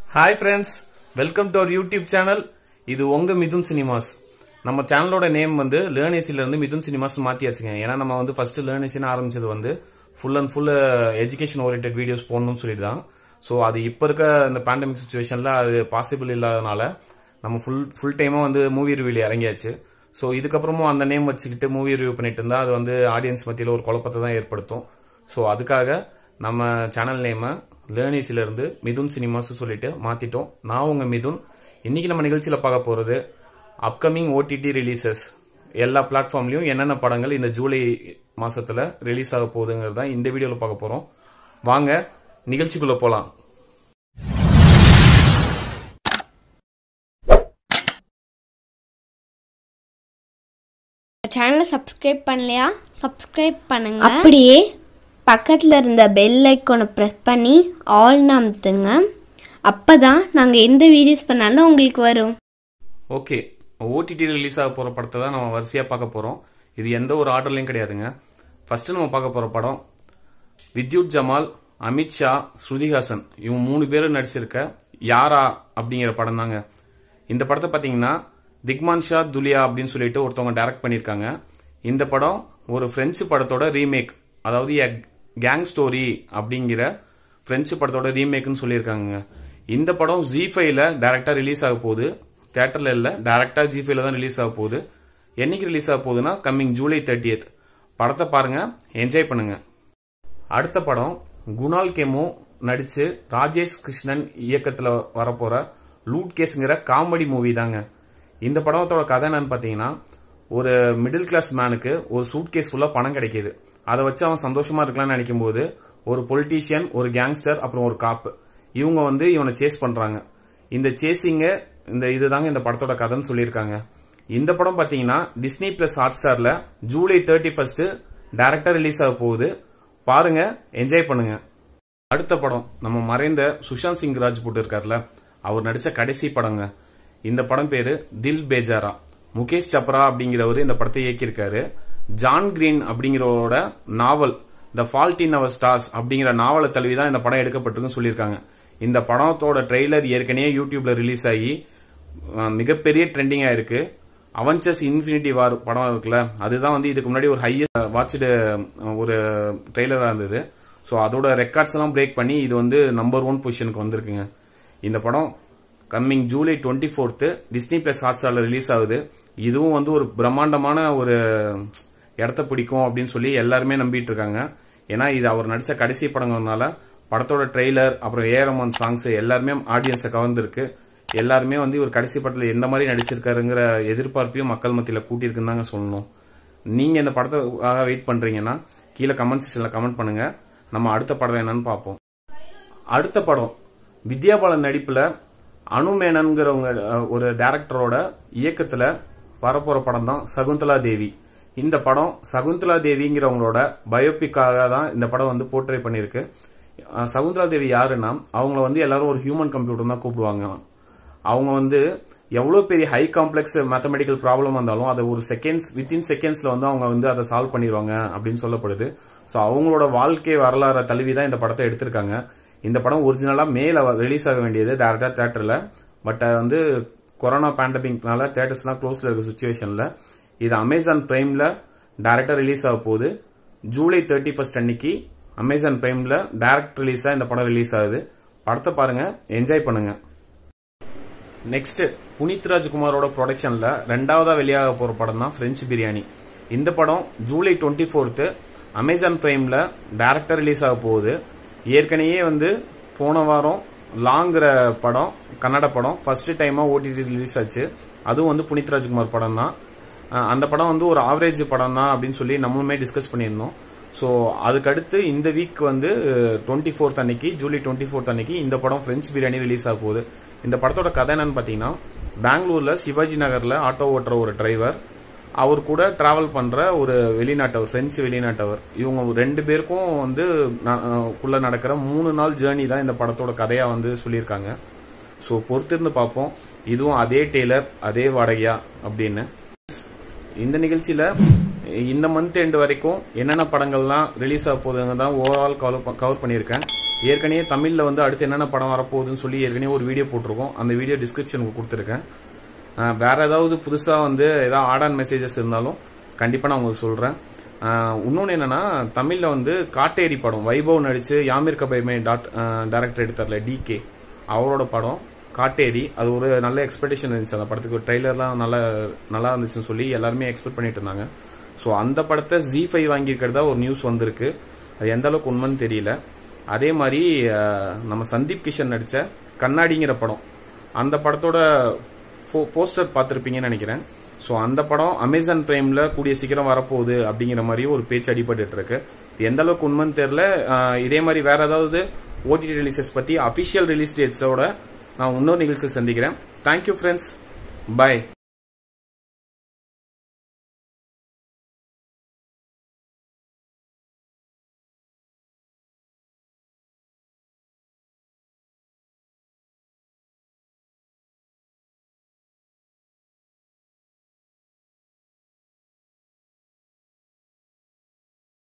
hi friends welcome to our YouTube channel இது உங்க Mithun cinemas நம்ம சேனலோட நேம் வந்து லேர்னேசில இருந்து மிதுன் சினிமாஸ் மாத்தியாச்சுங்க ஏன்னா நம்ம வந்து ஃபர்ஸ்ட் லேர்னேசின்னு ஆரம்பிச்சது வந்து full and full education oriented videos போடணும்னு சொல்லிட்டு தான் ஸோ அது இப்போ இருக்க இந்த பேண்டமிக் சுச்சுவேஷன்ல அது பாசிபிள் இல்லாதனால நம்ம ஃபுல் ஃபுல் டைமாக வந்து மூவி ரிவ்யூல இறங்கியாச்சு ஸோ இதுக்கப்புறமும் அந்த நேம் வச்சுக்கிட்டு மூவி ரிவ்யூ பண்ணிட்டு இருந்தா அது வந்து ஆடியன்ஸ் மத்தியில் ஒரு குழப்பத்தை தான் ஏற்படுத்தும் ஸோ அதுக்காக நம்ம சேனல் நேமை லேர்னிஸ்ல இருந்து மிதுன் சினிமாஸ் சொல்லிட்டு மாத்திட்டோம் நான் உங்க மிதுன் இன்னைக்கு நம்ம நிகழ்ச்சியில பார்க்க போறது அப்கமிங் ஓடிடி ரிலீசஸ் எல்லா பிளாட்ஃபார்ம்லயும் என்னென்ன படங்கள் இந்த ஜூலை மாசத்துல ரிலீஸ் ஆக போகுதுங்கிறது தான் இந்த வீடியோல பார்க்க போறோம் வாங்க நிகழ்ச்சிக்குள்ள போலாம் சேனலை சப்ஸ்கிரைப் பண்ணலையா சப்ஸ்கிரைப் பண்ணுங்க அப்படியே பக்கத்தில் இருந்த பெல் ஐக்கானை ப்ரெஸ் பண்ணி ஆல் அமுத்துங்க அப்போ தான் நாங்கள் எந்த வீடியோஸ் பண்ணாலும் உங்களுக்கு வரும் ஓகே ஓடிடி ரிலீஸ் ஆக போற படத்தை தான் நம்ம வரிசையா பார்க்க போறோம் இது எந்த ஒரு ஆர்டர்லயும் கிடையாதுங்க ஃபர்ஸ்ட் நம்ம பார்க்க போற படம் வித்யுத் ஜமால் அமித்ஷா ஸ்ருதிஹாசன் இவங்க மூணு பேரும் நடிச்சிருக்க யாரா அப்படிங்கிற படம் தாங்க இந்த படத்தை பார்த்தீங்கன்னா திக்மான் ஷா துலியா அப்படின்னு சொல்லிட்டு ஒருத்தவங்க டைரக்ட் பண்ணியிருக்காங்க இந்த படம் ஒரு பிரெஞ்சு படத்தோட ரீமேக் அதாவது கேங் ஸ்டோரி அப்படிங்கிற பிரெஞ்சு படத்தோட ரீமேக்னு சொல்லியிருக்காங்க இந்த படம் ஜி ஃபைவ்ல டைரக்டா ரிலீஸ் ஆக போகுது தியேட்டர்ல இல்ல டைரக்டா ஜி ஃபைவ்ல தான் ரிலீஸ் ஆக போகுது என்னைக்கு ரிலீஸ் ஆக போகுதுன்னா கம்மிங் ஜூலை தேர்ட்டியத் படத்தை பாருங்க என்ஜாய் பண்ணுங்க அடுத்த படம் குணால் கெமோ நடிச்சு ராஜேஷ் கிருஷ்ணன் இயக்கத்துல வரப்போற லூட் கேஸ்ங்கிற காமெடி மூவி தாங்க இந்த படத்தோட கதை என்னன்னு பாத்தீங்கன்னா ஒரு மிடில் கிளாஸ் மேனுக்கு ஒரு சூட் கேஸ் ஃபுல்லா பணம் கிடைக்குது அதை வச்சு அவன் சந்தோஷமா இருக்கலாம்னு நினைக்கும் போது ஒரு பொலிட்டீஷியன் ஒரு கேங்ஸ்டர் அப்புறம் ஒரு காப்பு இவங்க வந்து இவனை சேஸ் பண்றாங்க இந்த சேசிங்க இந்த இதுதாங்க இந்த படத்தோட கதைன்னு சொல்லியிருக்காங்க இந்த படம் பாத்தீங்கன்னா டிஸ்னி பிளஸ் ஹாட் ஸ்டார்ல ஜூலை தேர்ட்டி ஃபர்ஸ்ட் டைரக்டா ரிலீஸ் ஆக போகுது பாருங்க என்ஜாய் பண்ணுங்க அடுத்த படம் நம்ம மறைந்த சுஷாந்த் சிங் ராஜ்புட் இருக்கார்ல அவர் நடிச்ச கடைசி படங்க இந்த படம் பேரு தில் பேஜாரா முகேஷ் சப்ரா அப்படிங்கிறவர் இந்த படத்தை இயக்கியிருக்காரு ஜான் கிரீன் அப்படிங்கிறவரோட novel the fault in our stars அப்படிங்கிற நாவலை தழுவி தான் இந்த படம் எடுக்கப்பட்டிருக்குன்னு சொல்லியிருக்காங்க இந்த படத்தோட ட்ரெய்லர் ஏற்கனவே யூடியூப்ல ரிலீஸ் ஆகி அஹ், மிகப்பெரிய ட்ரெண்டிங்கா இருக்கு அவெஞ்சர்ஸ் இன்ஃபினிட்டி வார் படம் இருக்குல்ல அதுதான் வந்து இதுக்கு முன்னாடி ஒரு ஹையஸ்ட் வாட்ச்டு ஒரு ட்ரெய்லரா இருந்தது ஸோ அதோட ரெக்கார்ட்ஸ் எல்லாம் பிரேக் பண்ணி இது வந்து நம்பர் ஒன் பொசிஷனுக்கு வந்திருக்குங்க இந்த படம் coming July twenty fourth Disney plus hot ஸ்டார்ல ரிலீஸ் ஆகுது இதுவும் வந்து ஒரு பிரம்மாண்டமான ஒரு இடத்த பிடிக்கும் அப்படின்னு சொல்லி எல்லாருமே நம்பிட்டு இருக்காங்க ஏன்னா இது அவர் நடிச்ச கடைசி படங்கிறதுனால படத்தோட ட்ரெய்லர் அப்புறம் ஏரமான் சாங்ஸ் எல்லாருமே ஆடியன்ஸை கவர்ந்துருக்கு எல்லாருமே வந்து இவர் கடைசி படத்துல எந்த மாதிரி நடிச்சிருக்காருங்கிற எதிர்பார்ப்பையும் மக்கள் மத்தியில கூட்டியிருக்குன்னு தாங்க சொல்லணும் நீங்க இந்த படத்துக்காக வெயிட் பண்றீங்கன்னா கீழே கமெண்ட் செக்ஷன்ல கமெண்ட் பண்ணுங்க நம்ம அடுத்த படம் என்னன்னு பார்ப்போம் அடுத்த படம் வித்யா பாலன் நடிப்புல அனுமேனன்கிறவங்க அஹ், ஒரு டைரக்டரோட இயக்கத்துல வரப்போற படம் தான் சகுந்தலா தேவி இந்த படம் சகுந்தலா தேவிங்கிறவங்களோட பயோபிக்காக தான் இந்த படம் வந்து போர்ட்ரே பண்ணிருக்கு அஹ், சகுந்தலா தேவி யாருன்னா அவங்கள வந்து எல்லாரும் ஒரு ஹியூமன் கம்ப்யூட்டர் தான் கூப்பிடுவாங்க அவங்க வந்து எவ்வளவு பெரிய ஹை காம்ப்ளெக்ஸ் மேத்தமெட்டிக்கல் ப்ராப்ளம் வந்தாலும் அதை ஒரு செகண்ட்ஸ் வித்தின் செகண்ட்ஸ்ல வந்து அவங்க வந்து அதை சால்வ் பண்ணிடுவாங்க அப்படின்னு சொல்லப்படுது ஸோ அவங்களோட வாழ்க்கை வரலாறை தழுவி தான் இந்த படத்தை எடுத்திருக்காங்க இந்த படம் ஒரிஜினலா மேல ரிலீஸ் ஆக வேண்டியது டேரக்டா தேட்டர்ல பட் வந்து கொரோனா பேண்டமிக்னால தேட்டர்ஸ்லாம் க்ளோஸ்ல இருக்க சுச்சுவேஷன்ல இது அமேசான் பிரைம்ல டைரக்டா ரிலீஸ் ஆக போகுது ஜூலை தேர்ட்டி ஃபர்ஸ்ட் அன்னைக்கு அமேசான் பிரைம்ல டைரக்ட் ரிலீஸா இந்த படம் ரிலீஸ் ஆகுது படத்தை பாருங்க என்ஜாய் பண்ணுங்க நெக்ஸ்ட் புனித் ராஜ்குமாரோட ப்ரொடக்ஷன்ல ரெண்டாவதா வெளியாக போற படம் தான் பிரெஞ்சு பிரியாணி இந்த படம் ஜூலை டுவெண்ட்டி ஃபோர்த்து அமேசான் பிரைம்ல டைரக்டா ரிலீஸ் ஆக போகுது ஏற்கனவே வந்து போன வாரம் லாங்கிற படம் கன்னட படம் ஃபர்ஸ்ட் டைமா ஓடிடி ரிலீஸ் ஆச்சு அதுவும் வந்து புனித் ராஜ்குமார் படம் தான் அஹ் அந்த படம் வந்து ஒரு ஆவரேஜ் படம் தான் அப்படின்னு சொல்லி நம்மளுமே டிஸ்கஸ் பண்ணியிருந்தோம் ஸோ அதுக்கடுத்து இந்த வீக் வந்து டுவெண்ட்டி ஃபோர்த் அன்னைக்கு ஜூலை டுவெண்ட்டி ஃபோர்த் அன்னைக்கு இந்த படம் பிரெஞ்சு பிரியாணி ரிலீஸ் ஆக போகுது இந்த படத்தோட கதை என்னன்னு பார்த்தீங்கன்னா பெங்களூர்ல சிவாஜி நகர்ல ஆட்டோ ஓட்டுற ஒரு டிரைவர் அவர் கூட டிராவல் பண்ற ஒரு வெளிநாட்டவர் பிரெஞ்சு வெளிநாட்டவர் இவங்க ரெண்டு பேருக்கும் வந்து ந- அஹ் குள்ள நடக்கிற மூணு நாள் ஜேர்னி தான் இந்த படத்தோட கதையா வந்து சொல்லியிருக்காங்க ஸோ பொறுத்திருந்து பார்ப்போம் இதுவும் அதே டெய்லர் அதே வாடகையா அப்படின்னு இந்த நிகழ்ச்சியில இந்த மந்த் எண்ட் வரைக்கும் என்னென்ன படங்கள்லாம் ரிலீஸ் ஆக போகுதுங்க தான் ஓவரால் கவர் பண்ணியிருக்கேன் ஏற்கனவே தமிழ்ல வந்து அடுத்து என்னென்ன படம் வரப்போகுதுன்னு சொல்லி ஏற்கனவே ஒரு வீடியோ போட்டிருக்கோம் அந்த வீடியோ டிஸ்கிரிப்ஷனுக்கு கொடுத்துருக்கேன் அஹ் வேற ஏதாவது புதுசா வந்து ஏதாவது ஆட் ஆன் மெசேஜஸ் இருந்தாலும் கண்டிப்பா நான் உங்களுக்கு சொல்றேன் அஹ் இன்னொன்னு என்னன்னா தமிழ்ல வந்து காட்டேரி படம் வைபவ் நடிச்சு யாமிர் கபைமே டாட் டைரக்டர் எடுத்தார்ல டிகே அவரோட படம் காட்டேரி அது ஒரு நல்ல எக்ஸ்பெக்டேஷன் இருந்துச்சு அந்த படத்துக்கு ட்ரெய்லர்லாம் நல்லா நல்லா இருந்துச்சுன்னு சொல்லி எல்லாருமே எக்ஸ்பெக்ட் பண்ணிட்டு இருந்தாங்க ஸோ அந்த படத்தை ஜி ஃபைவ் வாங்கியிருக்கிறதா ஒரு நியூஸ் வந்திருக்கு அது எந்த அளவுக்கு உண்மைன்னு தெரியல அதே மாதிரி அஹ், நம்ம சந்தீப் கிஷன் நடிச்ச கண்ணாடிங்கிற படம் அந்த படத்தோட போஸ்டர் பார்த்துருப்பீங்கன்னு நினைக்கிறேன் ஸோ அந்த படம் அமேசான் பிரைம்ல கூடிய சீக்கிரம் வரப்போகுது அப்படிங்கிற மாதிரி ஒரு பேச்சு அடிபட்டு இருக்கு இது எந்த அளவுக்கு உண்மைன்னு தெரியல அஹ், இதே மாதிரி வேற ஏதாவது ஓடிடி ரிலீசஸ் பத்தி அபிஷியல் ரிலீஸ் டேட்ஸோட நான் இன்னொரு நிகழ்ச்சியில் சந்திக்கிறேன் தேங்க்யூ ஃப்ரெண்ட்ஸ் பை